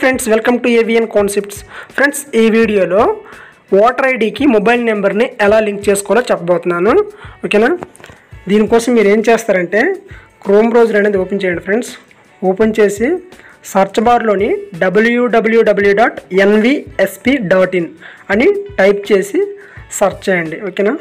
friends welcome to AVN concepts friends ఈ వీడియోలో voter ఐడికి మొబైల్ నెంబర్ని ఎలా లింక్ చేసుకోవాలో చెప్పబోతున్నాను ఓకేనా దీనికోసం మీరు ఏం చేస్తారంటే క్రోమ్ బ్రౌజర్ అనేది ఓపెన్ చేయండి ఫ్రెండ్స్ ఓపెన్ చేసి సర్చ్ బార్లోని డబ్ల్యూడబ్ల్యూడబ్ల్యూ డాట్ ఎన్విఎస్పి డాట్ ఇన్ అని టైప్ చేసి సెర్చ్ చేయండి ఓకేనా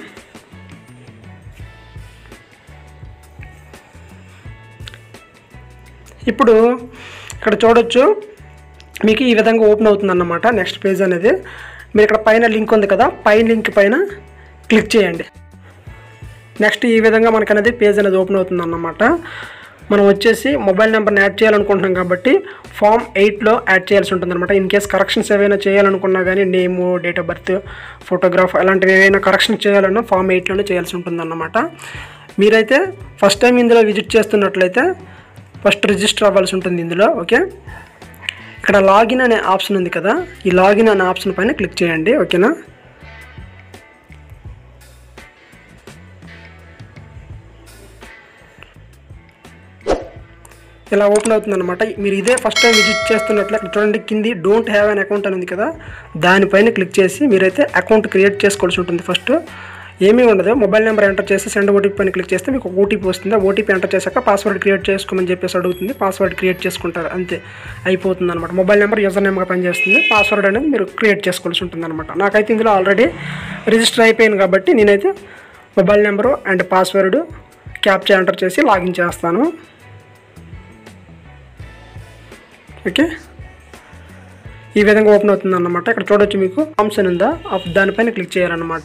ఇప్పుడు ఇక్కడ చూడొచ్చు మీకు ఈ విధంగా ఓపెన్ అవుతుంది అన్నమాట నెక్స్ట్ పేజ్ అనేది మీరు ఇక్కడ పైన లింక్ ఉంది కదా పైన లింక్ పైన క్లిక్ చేయండి నెక్స్ట్ ఈ విధంగా మనకు అనేది పేజ్ అనేది ఓపెన్ అవుతుంది అన్నమాట మనం వచ్చేసి మొబైల్ నెంబర్ని యాడ్ చేయాలనుకుంటున్నాం కాబట్టి ఫామ్ ఎయిట్లో యాడ్ చేయాల్సి ఉంటుంది అనమాట ఇన్ కేస్ కరెక్షన్స్ ఏవైనా చేయాలనుకున్నా కానీ name date of birth photograph అలాంటివి ఏవైనా కరెక్షన్ చేయాలన్నా ఫామ్ ఎయిట్లోనే చేయాల్సి ఉంటుంది అన్నమాట మీరైతే ఫస్ట్ టైం ఇందులో విజిట్ చేస్తున్నట్లయితే ఫస్ట్ రిజిస్టర్ అవ్వాల్సి ఉంటుంది ఇందులో ఓకే ఇక్కడ లాగిన్ అనే ఆప్షన్ ఉంది కదా ఈ లాగిన్ అనే ఆప్షన్ పైన క్లిక్ చేయండి ఓకేనా ఇలా ఓపెన్ అవుతుంది అనమాట మీరు ఇదే ఫస్ట్ టైం విజిట్ చేస్తున్నట్లు ఇక్కడ చూడండి కింది డోంట్ హ్యావ్ అన్ అకౌంట్ అని ఉంది కదా దానిపైన క్లిక్ చేసి మీరైతే అకౌంట్ క్రియేట్ చేసుకోవాల్సి ఉంటుంది ఫస్ట్ ఏమీ ఉండదు మొబైల్ నెంబర్ ఎంటర్ చేసి సెండ్ ఓటీపీ పైన క్లిక్ చేస్తే మీకు ఓటీపీ వస్తుంది ఓటీపీ ఎంటర్ చేశాక పాస్వర్డ్ క్రియేట్ చేసుకోమని చెప్పేసి అడుగుతుంది పాస్వర్డ్ క్రియేట్ చేసుకుంటారు అంతే అయిపోతుంది అనమాట మొబైల్ నెంబర్ యూజర్ నెంబర్ పనిచేస్తుంది పాస్వర్డ్ అనేది మీరు క్రియేట్ చేసుకోవాల్సి ఉంటుంది అనమాట నాకైతే ఇందులో ఆల్రెడీ రిజిస్టర్ అయిపోయింది కాబట్టి నేనైతే mobile number and password captcha enter చేసి లాగిన్ చేస్తాను ఓకే ఈ విధంగా ఓపెన్ అవుతుంది అన్నమాట ఇక్కడ చూడొచ్చు మీకు ఆప్షన్ ఉందా ఆప్ దానిపైన క్లిక్ చేయాలన్నమాట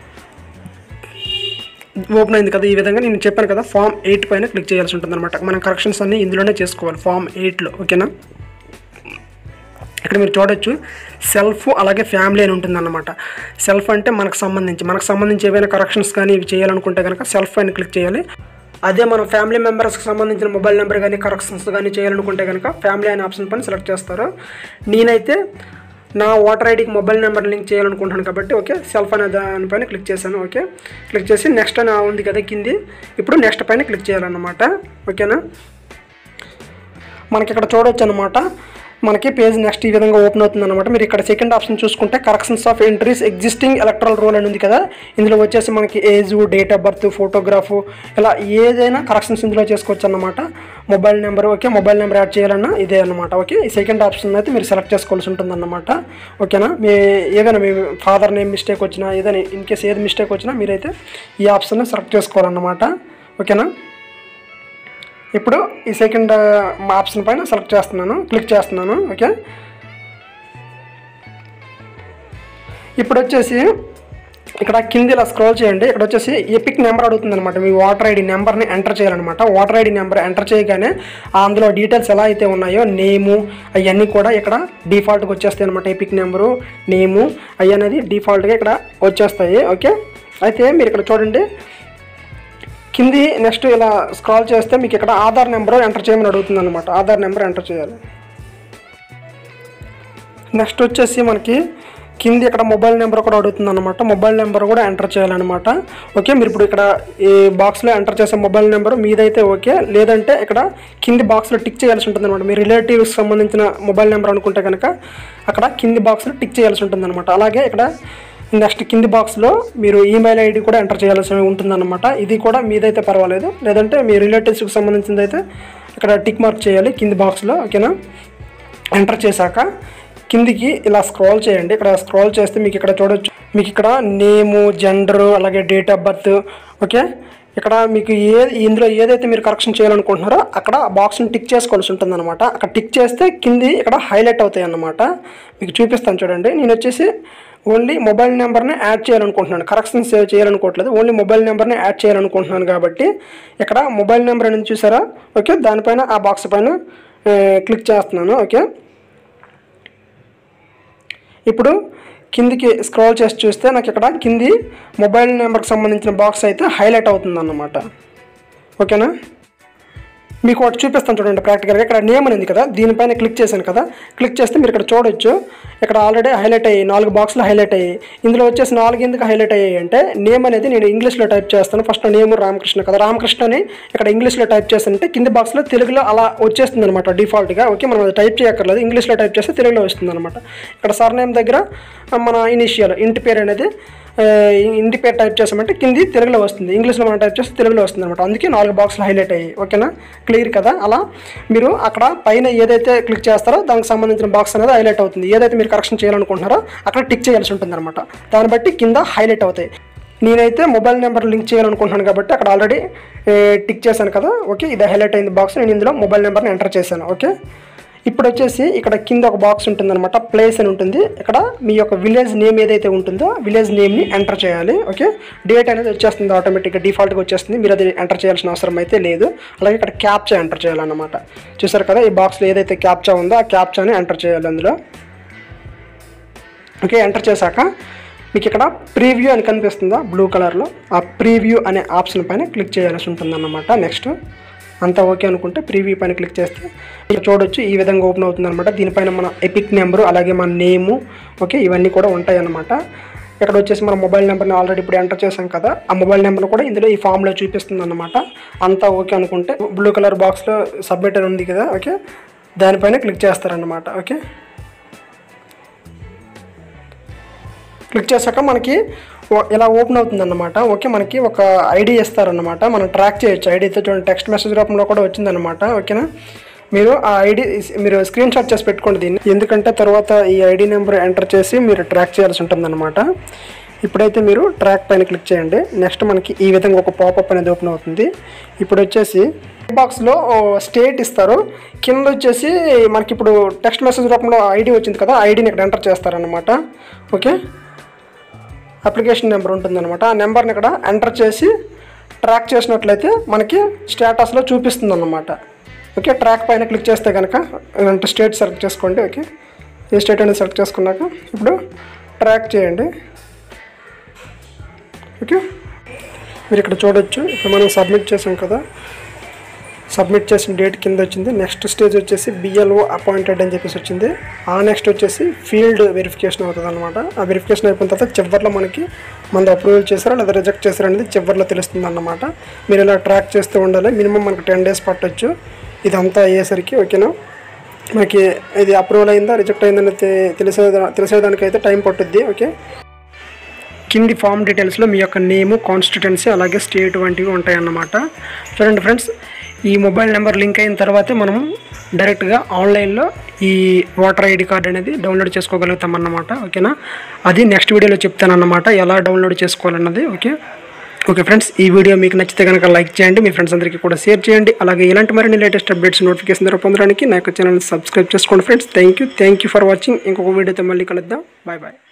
ఓపెన్ అయింది కదా ఈ విధంగా నేను చెప్పాను కదా ఫామ్ ఎయిట్ పైన క్లిక్ చేయాల్సి ఉంటుంది అనమాట మనం కరెక్షన్స్ అన్ని ఇందులోనే చేసుకోవాలి ఫామ్ ఎయిట్లో ఓకేనా ఇక్కడ మీరు చూడొచ్చు సెల్ఫ్ అలాగే ఫ్యామిలీ అని ఉంటుంది అనమాట సెల్ఫ్ అంటే మనకు సంబంధించి మనకు సంబంధించి ఏవైనా కరెక్షన్స్ కానీ ఇవి చేయాలనుకుంటే కనుక సెల్ఫ్ పైన క్లిక్ చేయాలి అదే మనం ఫ్యామిలీ మెంబర్స్కి సంబంధించిన మొబైల్ నెంబర్ కానీ కరెక్షన్స్ కానీ చేయాలనుకుంటే కనుక ఫ్యామిలీ అనే ఆప్షన్ పైన సెలెక్ట్ చేస్తారు నేనైతే నా ఓటర్ ఐడికి మొబైల్ నెంబర్ లింక్ చేయాలనుకుంటున్నాను కాబట్టి ఓకే సెల్ఫ్ అనే దానిపైన క్లిక్ చేశాను ఓకే క్లిక్ చేసి నెక్స్ట్ అని ఉంది కదా కింది ఇప్పుడు నెక్స్ట్ పైన క్లిక్ చేయాలన్నమాట ఓకేనా మనకి ఇక్కడ చూడొచ్చు అనమాట మనకి పేజ్ నెక్స్ట్ ఈ విధంగా ఓపెన్ అవుతుంది అనమాట మీరు ఇక్కడ సెకండ్ ఆప్షన్ చూసుకుంటే corrections of entries existing electoral roll అని ఉంది కదా ఇందులో వచ్చేసి మనకి age date of birth photograph ఇలా ఏదైనా కరెక్షన్స్ ఇందులో చేసుకోవచ్చు అనమాట mobile number okay mobile number add చేయాలన్నా ఇదే అనమాట ఓకే ఈ సెకండ్ ఆప్షన్ అయితే మీరు సెలెక్ట్ చేసుకోవాల్సి ఉంటుంది అనమాట ఓకేనా మీ ఏదైనా మీ ఫాదర్ నేమ్ మిస్టేక్ వచ్చినా ఏదైనా ఇన్ కేస్ ఏది మిస్టేక్ వచ్చినా మీరైతే ఈ ఆప్షన్ సెలెక్ట్ చేసుకోవాలన్నమాట ఓకేనా ఇప్పుడు ఈ సెకండ్ ఆప్షన్ పైన సెలెక్ట్ చేస్తున్నాను క్లిక్ చేస్తున్నాను ఓకే ఇప్పుడు వచ్చేసి ఇక్కడ కింది ఇలా స్క్రోల్ చేయండి ఇక్కడ వచ్చేసి ఎపిక్ నెంబర్ అడుగుతుంది అనమాట మీ వాటర్ ఐడి నెంబర్ని ఎంటర్ చేయాలన్నమాట వాటర్ ఐడి నెంబర్ ఎంటర్ చేయగానే అందులో డీటెయిల్స్ ఎలా అయితే ఉన్నాయో నేము అవన్నీ కూడా ఇక్కడ డిఫాల్ట్గా వచ్చేస్తాయి అనమాట ఎపిక్ నెంబరు నేము అవి అనేది డిఫాల్ట్గా ఇక్కడ వచ్చేస్తాయి ఓకే అయితే మీరు ఇక్కడ చూడండి కింది నెక్స్ట్ ఇలా స్క్రాల్ చేస్తే మీకు ఇక్కడ ఆధార్ నెంబర్ ఎంటర్ చేయమని అడుగుతుంది అనమాట ఆధార్ నెంబర్ ఎంటర్ చేయాలి నెక్స్ట్ వచ్చేసి మనకి కింది ఇక్కడ మొబైల్ నెంబర్ కూడా అడుగుతుంది అనమాట మొబైల్ నెంబర్ కూడా ఎంటర్ చేయాలన్నమాట ఓకే మీరు ఇప్పుడు ఇక్కడ ఈ బాక్స్లో ఎంటర్ చేసే మొబైల్ నెంబర్ మీదైతే ఓకే లేదంటే ఇక్కడ కింది బాక్స్లో టిక్ చేయాల్సి ఉంటుంది అనమాట మీ రిలేటివ్స్ సంబంధించిన మొబైల్ నెంబర్ అనుకుంటే కనుక అక్కడ కింది బాక్స్లో టిక్ చేయాల్సి ఉంటుంది అనమాట అలాగే ఇక్కడ నెక్స్ట్ కింది బాక్స్లో మీరు ఈమెయిల్ ఐడి కూడా ఎంటర్ చేయాల్సి ఉంటుందన్నమాట ఇది కూడా మీదైతే పర్వాలేదు లేదంటే మీ రిలేటివ్స్కి సంబంధించింది అయితే ఇక్కడ టిక్ మార్క్ చేయాలి కింది బాక్స్లో ఓకేనా ఎంటర్ చేశాక కిందికి ఇలా స్క్రోల్ చేయండి ఇక్కడ స్క్రోల్ చేస్తే మీకు ఇక్కడ చూడొచ్చు మీకు ఇక్కడ నేము జెండర్ అలాగే డేట్ ఆఫ్ బర్త్ ఓకే ఇక్కడ మీకు ఏ ఇందులో ఏదైతే మీరు కరెక్షన్ చేయాలనుకుంటున్నారో అక్కడ బాక్స్ని టిక్ చేసుకోవాల్సి ఉంటుంది అనమాట అక్కడ టిక్ చేస్తే కింది ఇక్కడ హైలైట్ అవుతాయి అన్నమాట మీకు చూపిస్తాను చూడండి నేను వచ్చేసి ఓన్లీ మొబైల్ నెంబర్ని యాడ్ చేయాలనుకుంటున్నాను కరెక్షన్ సేవ్ చేయాలనుకోవట్లేదు ఓన్లీ మొబైల్ నెంబర్ని యాడ్ చేయాలనుకుంటున్నాను కాబట్టి ఇక్కడ మొబైల్ నెంబర్ అనేది చూసారా ఓకే దానిపైన ఆ బాక్స్ పైన క్లిక్ చేస్తున్నాను ఓకే ఇప్పుడు కిందికి స్క్రోల్ చేసి చూస్తే నాకు ఇక్కడ కింది మొబైల్ నెంబర్కి సంబంధించిన బాక్స్ అయితే హైలైట్ అవుతుంది అన్నమాట ఓకేనా మీకు ఒకటి చూపిస్తాను చూడండి ప్రాక్టికల్గా ఇక్కడ నేమ్ అని ఉంది కదా దీనిపైన క్లిక్ చేశాను కదా క్లిక్ చేస్తే మీరు ఇక్కడ చూడొచ్చు ఇక్కడ ఆల్రెడీ హైలైట్ అయ్యాయి నాలుగు బాక్సులు హైలైట్ అయ్యాయి ఇందులో వచ్చేసి నాలుగు ఎందుకు హైలైట్ అయ్యాయి అంటే నేమ్ అనేది నేను ఇంగ్లీష్లో టైప్ చేస్తాను ఫస్ట్ నేమ్ రామకృష్ణ కదా రామకృష్ణ అని ఇక్కడ ఇంగ్లీష్లో టైప్ చేస్తుంటే కింది బాక్స్లో తెలుగులో అలా వచ్చేస్తుంది అనమాట డిఫాల్ట్గా ఓకే మనం అది టైప్ చేయక్కర్లేదు ఇంగ్లీష్లో టైప్ చేస్తే తెలుగులో వస్తుంది అనమాట ఇక్కడ సర్ నేమ్ దగ్గర మన ఇనిషియల్ ఇంటి పేరు అనేది ఆ, ఇంటి పేరు టైప్ చేసామంటే కింది తెలుగులో వస్తుంది ఇంగ్లీష్లో మనం టైప్ చేస్తే తెలుగులో వస్తుంది అనమాట అందుకే నాలుగు బాక్సులు హైలైట్ అయ్యాయి ఓకేనా క్లియర్ కదా అలా మీరు అక్కడ పైన ఏదైతే క్లిక్ చేస్తారో దానికి సంబంధించిన బాక్స్ అనేది హైలైట్ అవుతుంది ఏదైతే మీరు కరెక్షన్ చేయాలనుకుంటున్నారో అక్కడ టిక్ చేయాల్సి ఉంటుంది అనమాట దాన్ని బట్టి కింద హైలైట్ అవుతాయి నేనైతే మొబైల్ నెంబర్ లింక్ చేయాలనుకుంటున్నాను కాబట్టి అక్కడ ఆల్రెడీ టిక్ చేశాను కదా ఓకే ఇది హైలైట్ అయింది బాక్స్ నేను ఇందులో మొబైల్ నెంబర్ని ఎంటర్ చేశాను ఓకే ఇప్పుడు వచ్చేసి ఇక్కడ కింద ఒక బాక్స్ ఉంటుందన్నమాట ప్లేస్ అని ఉంటుంది ఇక్కడ మీ యొక్క విలేజ్ నేమ్ ఏదైతే ఉంటుందో విలేజ్ నేమ్ని ఎంటర్ చేయాలి ఓకే డేట్ అనేది వచ్చేస్తుంది ఆటోమేటిక్గా డిఫాల్ట్గా వచ్చేస్తుంది మీరు అది ఎంటర్ చేయాల్సిన అవసరం అయితే లేదు అలాగే ఇక్కడ క్యాప్చా ఎంటర్ చేయాలన్నమాట చూసారు కదా ఈ బాక్స్లో ఏదైతే క్యాప్చా ఉందో ఆ క్యాప్చాని ఎంటర్ చేయాలి అందులో ఓకే ఎంటర్ చేశాక మీకు ఇక్కడ ప్రీవ్యూ అని కనిపిస్తుందా బ్లూ కలర్లో ఆ ప్రీవ్యూ అనే ఆప్షన్ పైన క్లిక్ చేయాల్సి ఉంటుందన్నమాట నెక్స్ట్ అంతా ఓకే అనుకుంటే ప్రీవ్యూ పైన క్లిక్ చేస్తే ఇక్కడ చూడొచ్చు ఈ విధంగా ఓపెన్ అవుతుంది అనమాట దీనిపైన మన ఎపిక్ నెంబరు అలాగే మన నేము ఓకే ఇవన్నీ కూడా ఉంటాయి అన్నమాట ఇక్కడ వచ్చేసి మన మొబైల్ నెంబర్ని ఆల్రెడీ ఇప్పుడు ఎంటర్ చేశాం కదా ఆ మొబైల్ నెంబర్ కూడా ఇందులో ఈ ఫామ్లో చూపిస్తుంది అనమాట అంతా ఓకే అనుకుంటే బ్లూ కలర్ బాక్స్లో సబ్మిట్ అని ఉంది కదా ఓకే దానిపైన క్లిక్ చేస్తారన్నమాట ఓకే క్లిక్ చేశాక మనకి ఓ- ఇలా ఓపెన్ అవుతుంది అన్నమాట ఓకే మనకి ఒక ఐడి ఇస్తారన్నమాట మనం ట్రాక్ చేయొచ్చు ఐడితో చూడండి టెక్స్ట్ మెసేజ్ రూపంలో కూడా వచ్చిందన్నమాట ఓకేనా మీరు ఆ ఐడి మీరు స్క్రీన్ షాట్ చేసి పెట్టుకోండి దీన్ని ఎందుకంటే తర్వాత ఈ ఐడి నెంబర్ ఎంటర్ చేసి మీరు ట్రాక్ చేయాల్సి ఉంటుందన్నమాట ఇప్పుడైతే మీరు ట్రాక్ పైన క్లిక్ చేయండి నెక్స్ట్ మనకి ఈ విధంగా ఒక పాపప్ అనేది ఓపెన్ అవుతుంది ఇప్పుడు వచ్చేసి బాక్స్లో స్టేట్ ఇస్తారు కింద వచ్చేసి మనకి ఇప్పుడు టెక్స్ట్ మెసేజ్ రూపంలో ఐడి వచ్చింది కదా ఐడిని ఇక్కడ ఎంటర్ చేస్తారనమాట ఓకే అప్లికేషన్ నెంబర్ ఉంటుందన్నమాట ఆ నెంబర్ని ఇక్కడ ఎంటర్ చేసి ట్రాక్ చేసినట్లయితే మనకి స్టేటస్లో చూపిస్తుంది అన్నమాట ఓకే ట్రాక్ పైన క్లిక్ చేస్తే కనుక అంటే స్టేట్ సెలెక్ట్ చేసుకోండి ఓకే ఏ స్టేట్ అనేది సెలెక్ట్ చేసుకున్నాక ఇప్పుడు ట్రాక్ చేయండి ఓకే మీరు ఇక్కడ చూడొచ్చు ఇప్పుడు మనం సబ్మిట్ చేసాం కదా సబ్మిట్ చేసిన డేట్ కింద వచ్చింది నెక్స్ట్ స్టేజ్ వచ్చేసి బిఎల్ఓ అపాయింటెడ్ అని చెప్పేసి వచ్చింది ఆ నెక్స్ట్ వచ్చేసి ఫీల్డ్ వెరిఫికేషన్ అవుతుంది అనమాట ఆ వెరిఫికేషన్ అయిపోయిన తర్వాత చివరిలో మనకి మన అప్రూవల్ చేశారా లేదా రిజెక్ట్ చేశారా అనేది చివరిలో తెలుస్తుంది అన్నమాట మీరు ఇలా ట్రాక్ చేస్తూ ఉండాలి మినిమం మనకి టెన్ డేస్ పట్టొచ్చు ఇదంతా అయ్యేసరికి ఓకేనా మనకి ఇది అప్రూవల్ అయిందా రిజెక్ట్ అయిందని తెలిసే తెలిసేదానికి అయితే టైం పట్టుద్ది ఓకే కింది ఫామ్ డీటెయిల్స్లో మీ యొక్క నేము కాన్స్టిట్యున్సీ అలాగే స్టేట్ వంటివి ఉంటాయన్నమాట చూడండి ఫ్రెండ్స్ ఈ మొబైల్ నెంబర్ లింక్ అయిన తర్వాతే మనం డైరెక్ట్గా ఆన్లైన్లో ఈ ఓటర్ ఐడి కార్డ్ అనేది డౌన్లోడ్ చేసుకోగలుగుతాం అన్నమాట ఓకేనా అది నెక్స్ట్ వీడియోలో చెప్తానన్నమాట ఎలా డౌన్లోడ్ చేసుకోవాలన్నది ఓకే ఓకే ఫ్రెండ్స్ ఈ వీడియో మీకు నచ్చితే కనుక లైక్ చేయండి మీ ఫ్రెండ్స్ అందరికీ కూడా షేర్ చేయండి అలాగే ఇలాంటి మరిన్ని లేటెస్ట్ అప్డేట్స్ నోటిఫికేషన్ ద్వారా పొందడానికి నా యొక్క ఛానల్ సబ్స్క్రైబ్ చేసుకోండి friends thank you thank you for watching ఇంకొక వీడియోతో మళ్ళీ కలుద్దాం బాయ్ బాయ్